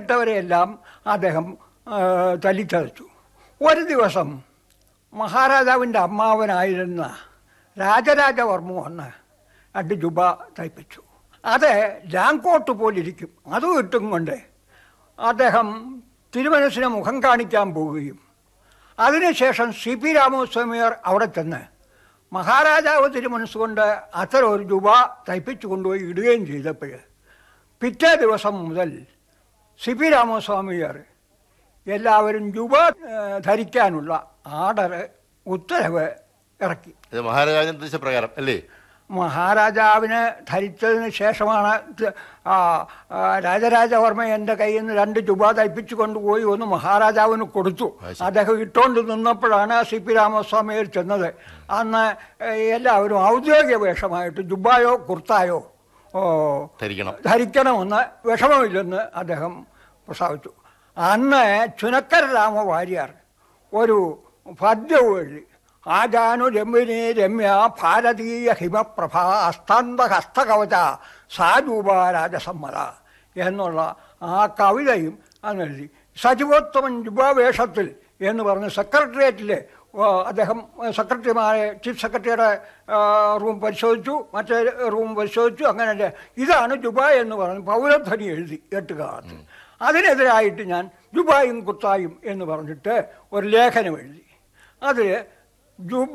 വേണ്ടപ്പെട്ടവരെയെല്ലാം അദ്ദേഹം ആ, തല്ലിച്ചതച്ചു ഒരു ദിവസം മഹാരാജാവിൻ്റെ അമ്മാവനായിരുന്ന രാജരാജവർമ്മ വന്ന് രണ്ട് ജുബ തയ്പ്പിച്ചു അത് ലാങ്കോട്ട് പോലിരിക്കും അത് ഇട്ടും കൊണ്ട് അദ്ദേഹം തിരുമനസിന് മുഖം കാണിക്കാൻ പോവുകയും അതിനുശേഷം സി പി രാമസ്വാമിയർ അവിടെ ചെന്ന് മഹാരാജാവ് തിരുമനസ്സുകൊണ്ട് അത്തരം ഒരു രൂപ തയ്പ്പിച്ചു കൊണ്ടുപോയി ഇടുകയും ചെയ്തപ്പോൾ പിറ്റേ ദിവസം മുതൽ സി പി രാമസ്വാമിയർ എല്ലാവരും രൂപ ഏഹ്, ധരിക്കാനുള്ള ആർഡർ ഉത്തരവ് ഇറക്കി ഇത് മഹാരാജാവിന്റെ നിർദ്ദേശപ്രകാരം അല്ലേ മഹാരാജാവിന് ധരിച്ചതിന് ശേഷമാണ് ഇത് ആ, ആ, രാജരാജവർമ്മ എൻ്റെ കയ്യിൽ നിന്ന് രണ്ട് രൂപ തയ്പ്പിച്ചു കൊണ്ടുപോയി ഒന്ന് മഹാരാജാവിന് കൊടുത്തു അദ്ദേഹം ഇട്ടുകൊണ്ട് നിന്നപ്പോഴാണ് സി പി രാമസ്വാമിയിൽ ചെന്നത് അന്ന് ഏഹ്, എല്ലാവരും ഔദ്യോഗിക വേഷമായിട്ട് ജുബായോ കുർത്തായോ ഓ, ധരിക്കണം ധരിക്കണമെന്ന് വിഷമമില്ലെന്ന് അദ്ദേഹം പ്രസ്താവിച്ചു അന്ന് ചുനക്കര രാമവാര്യർ ഒരു പദ്യവും എഴുതി ആജാനു രമ്യനേ രമ്യ ഭാരതീയ ഹിമപ്രഭ അസ്താന്ത ഹസ്തകവച സാരൂപ രാജസമ്മത എന്നുള്ള ആ കവിതയും അന്ന് എഴുതി സജീവോത്തമൻ ജുബാവേഷത്തിൽ എന്ന് പറഞ്ഞ് സെക്രട്ടേറിയറ്റിലെ ആ, അദ്ദേഹം സെക്രട്ടറിമാരെ ചീഫ് സെക്രട്ടറിയുടെ ആ, റൂം പരിശോധിച്ചു മറ്റേ റൂം പരിശോധിച്ചു അങ്ങനെ ഇതാണ് ജുബായ് എന്ന് പറഞ്ഞ് പൗരധ്വനി എഴുതി എട്ടുകാലത്ത് അതിനെതിരായിട്ട് ഞാൻ ജുബായും കുത്തായും എന്ന് പറഞ്ഞിട്ട് ഒരു ലേഖനം എഴുതി അതിൽ ജുബ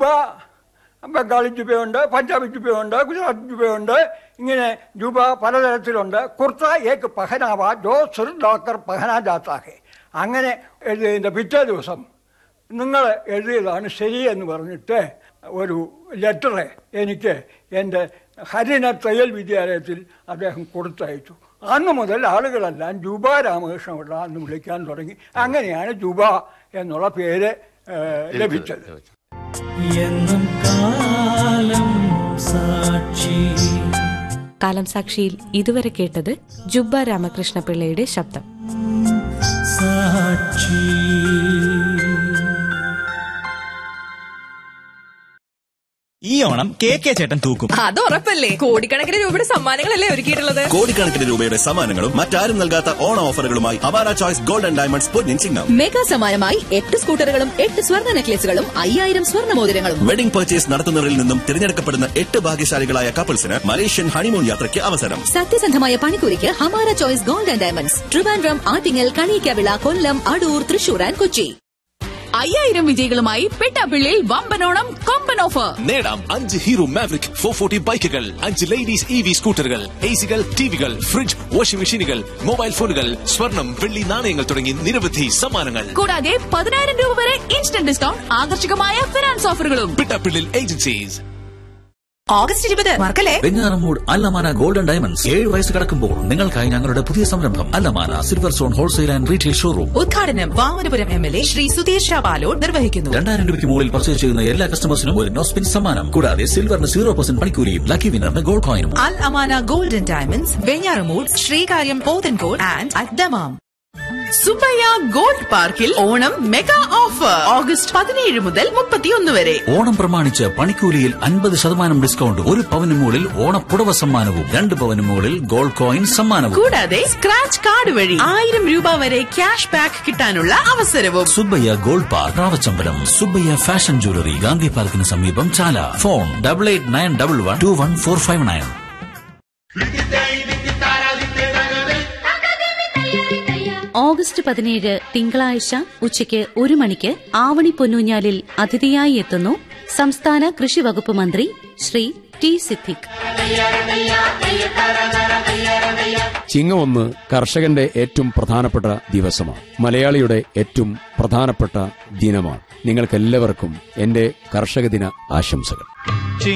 ബംഗാളി ജുബയുണ്ട് പഞ്ചാബി ജുബയുണ്ട് ഗുജറാത്ത് ജുബയുണ്ട് ഇങ്ങനെ ജുബ പലതരത്തിലുണ്ട് കുർത്ത ഏക്ക് പഹനാവ ജോ സിർ ഡോക്ടർ പഹന ജാത്താഹെ അങ്ങനെ എഴുതിയതിൻ്റെ പിറ്റേ ദിവസം നിങ്ങൾ എഴുതിയതാണ് ശരി എന്ന് പറഞ്ഞിട്ട് ഒരു ലെറ്റർ എനിക്ക് എൻ്റെ ഹരിന തയ്യൽ വിദ്യാലയത്തിൽ അദ്ദേഹം കൊടുത്തയച്ചു അന്ന് മുതൽ ആളുകളെല്ലാം ജൂബ രാമകൃഷ്ണപിള്ള എന്ന് വിളിക്കാൻ തുടങ്ങി അങ്ങനെയാണ് ജൂബ എന്നുള്ള പേര് ഏഹ്, ലഭിച്ചത് എന്നും കാലം സാക്ഷി കാലം സാക്ഷിയിൽ ഇതുവരെ കേട്ടത് ജുബ്ബ രാമകൃഷ്ണ പിള്ളയുടെ ശബ്ദം സാക്ഷി ഈ ഓണം കെ കെ ചേട്ടൻ തൂക്കും അത് ഉറപ്പല്ലേ കോടിക്കണക്കിന് രൂപയുടെ സമ്മാനങ്ങളല്ലേ ഒരുക്കിയിട്ടുള്ളത് കോടിക്കണക്കിന് രൂപയുടെ സമ്മാനങ്ങളും മറ്റാരും നൽകാത്ത ഓണ ഓഫറുകളുമായി അവാര ചോയ്സ് ഗോൾഡ് ആൻഡ് ഡയമണ്ട്സ് പൊന്നിൻ ചിങ്ങം മെഗാ സമ്മാനമായി എട്ട് സ്കൂട്ടറുകളും എട്ട് സ്വർണ്ണ നെക്ലേസുകളും അയ്യായിരം സ്വർണ്ണ മോതിരങ്ങളും വെഡിംഗ് പർച്ചേസ് നടത്തുന്നവരിൽ നിന്നും തിരഞ്ഞെടുക്കപ്പെടുന്ന എട്ട് ഭാഗ്യശാലികളായ കപ്പിൾസിന് മലേഷ്യൻ ഹണിമൂൺ യാത്രയ്ക്ക് അവസരം സത്യസന്ധമായ പണിക്കൂലിക്ക് Hamara Choice Gold and Diamonds Trivandrum Attingal Kaniyikkavila Kollam Adoor Thrissur and Kochi അയ്യായിരം വിജയികളുമായി പെട്ടാപ്പിള്ളിയിൽ വമ്പനോണം കൊമ്പൻ ഓഫർ നേടാം അഞ്ച് ഹീറോ മാവറിക് ഫോർ ഫോർട്ടി ബൈക്കുകൾ അഞ്ച് ലേഡീസ് ഇ വി സ്കൂട്ടറുകൾ എ സികൾ ടിവികൾ ഫ്രിഡ്ജ് വാഷിംഗ് മെഷീനുകൾ മൊബൈൽ ഫോണുകൾ സ്വർണം വെള്ളി നാണയങ്ങൾ തുടങ്ങി നിരവധി സമ്മാനങ്ങൾ കൂടാതെ പതിനായിരം രൂപ വരെ ഇൻസ്റ്റന്റ് ഡിസ്കൗണ്ട് ആകർഷകമായ ഫിനാൻസ് ഓഫറുകളും പിട്ടാപ്പിള്ളിൽ ഏജൻസീസ് ഓഗസ്റ്റ് ഇരുപത് മറക്കല്ലേ വെഞ്ഞാറമൂട് അല്ലമാന ഗോൾഡൻ ഡയമണ്ട്സ് ഏഴ് വയസ്സ് കടക്കുമ്പോൾ നിങ്ങൾക്കായി ഞങ്ങളുടെ പുതിയ സംരംഭം അല്ലമാന silver stone wholesale and retail showroom ഉദ്ഘാടനം Vamanapuram M L A Shri Sudheer ഷാബാലോഡ് നിർവഹിക്കുന്നു രണ്ടായിരം രൂപയ്ക്ക് മുകളിൽ പർച്ചേസ് ചെയ്യുന്ന എല്ലാ കസ്റ്റമേഴ്സിനും ഒരു നോസ്പിൻ സമ്മാനം കൂടാതെ സിൽവറിന് സീറോ പെർസെന്റ് പണിക്കൂലിയും ലക്കി വിന്നറിന് ഗോൾഡ് കോയിനും അൽ അമാന golden diamonds Venjaramoodu Sreekaryam Pothencode and അദ്ദമാം സുബയ്യ ഗോൾഡ് പാർക്കിൽ ഓണം മെഗാ ഓഫർ ഓഗസ്റ്റ് പതിനേഴ് മുതൽ മുപ്പത്തിയൊന്ന് വരെ ഓണം പ്രമാണിച്ച് പണിക്കൂലിയിൽ അൻപത് ശതമാനം ഡിസ്കൗണ്ട് ഒരു പവന് മുകളിൽ ഓണപ്പുടവ സമ്മാനവും രണ്ട് പവന് മുകളിൽ ഗോൾഡ് കോയിൻ സമ്മാനവും കൂടാതെ സ്ക്രാച്ച് കാർഡ് വഴി ആയിരം രൂപ വരെ ക്യാഷ് ബാക്ക് കിട്ടാനുള്ള അവസരവും Subbayya Gold Park Ravachambalam Subbayya fashion jewellery Gandhi പാർക്കിന് സമീപം Chala phone double eight nine double one two one four five nine August പതിനേഴ് തിങ്കളാഴ്ച ഉച്ചയ്ക്ക് ഒരു മണിക്ക് ആവണി പൊന്നൂഞ്ഞാലിൽ അതിഥിയായി എത്തുന്നു സംസ്ഥാന കൃഷി വകുപ്പ് മന്ത്രി ശ്രീ ടി സിദ്ദിഖ് ചിങ്ങം ഒന്ന് കർഷകന്റെ ഏറ്റവും പ്രധാനപ്പെട്ട ദിവസമാണ് മലയാളിയുടെ ഏറ്റവും പ്രധാനപ്പെട്ട ദിനമാണ് നിങ്ങൾക്കെല്ലാവർക്കും എന്റെ കർഷക ദിന ആശംസകൾ